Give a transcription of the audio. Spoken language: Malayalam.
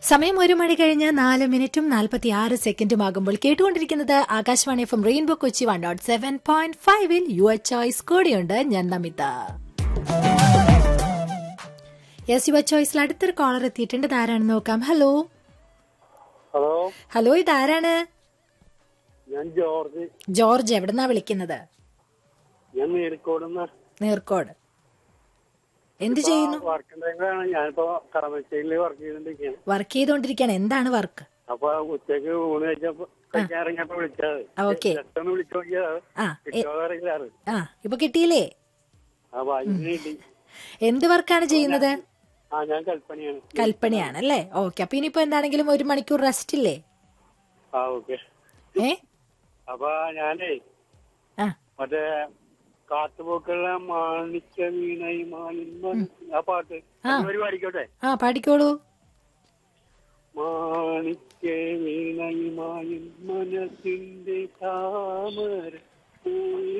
സമയം ഒരു മണി കഴിഞ്ഞ് നാല് മിനിറ്റും നാൽപ്പത്തി ആറ് സെക്കൻഡും ആകുമ്പോൾ കേട്ടുകൊണ്ടിരിക്കുന്നത് Akashvani F M rainbow Kochi one dot seven point ഫൈവിൽ യു എ ചോയ്സ് കൂടിയുണ്ട് ഞാൻ നമിത യെസ് യുവർ ചോയ്സിൽ അടുത്തൊരു കോളർ എത്തിയിട്ടുണ്ട് ഇതാരാണെന്ന് നോക്കാം ഹലോ ഹലോ ഹലോ ഇതാരാണ് ഞാൻ ജോർജ് ജോർജ് എവിടുന്നാ വിളിക്കുന്നത് ഞാൻ നേരിക്കോടുന്ന നേർക്കോട് എന്ത് ചെയ്യുന്നു വർക്ക് ഡ്രൈവറാണ് ഞാനിപ്പോ കറമശ്ശേരിയിൽ വർക്ക് ചെയ്തോണ്ടിരിക്കുകയാണ് വർക്ക് ചെയ്തുകൊണ്ടിരിക്കുകയാണ് എന്താണ് വർക്ക് അപ്പൊ ഉച്ചക്ക് ഊണ് കഴിച്ചപ്പോ കഴിക്കാൻ ഇറങ്ങിയപ്പോ വിളിച്ചത് ആ, ഓക്കേ. ജസ്റ്റ് ഒന്ന് വിളിച്ചു നോക്കിയത് ആ എ- കിട്ടോ അറിയില്ലാറ് ആ ഇപ്പൊ കിട്ടിയില്ലേ അപ്പൊ അതിന് കിട്ടി എന്ത് വർക്കാണ് ചെയ്യുന്നത് ആ ഞാൻ കൽപ്പനയാണ് കൽപ്പനയാണ് അല്ലേ ഓക്കെ അപ്പൊ ഇനിയിപ്പോ എന്താണെങ്കിലും ഒരു മണിക്കൂർ റെസ്റ്റ് ഇല്ലേ ആ ഓക്കെ ഏ അപ്പൊ ഞാനേ ആ മറ്റേ കാത്തുപോക്കുള്ള മാണിക്യ വീണയുമായി ആ പാട്ട് ഒരു പാടിക്കോട്ടെ ആ പാടിക്കോളൂ മാണിക്യ വീണയുമായും മനസ്സിന്റെ താമര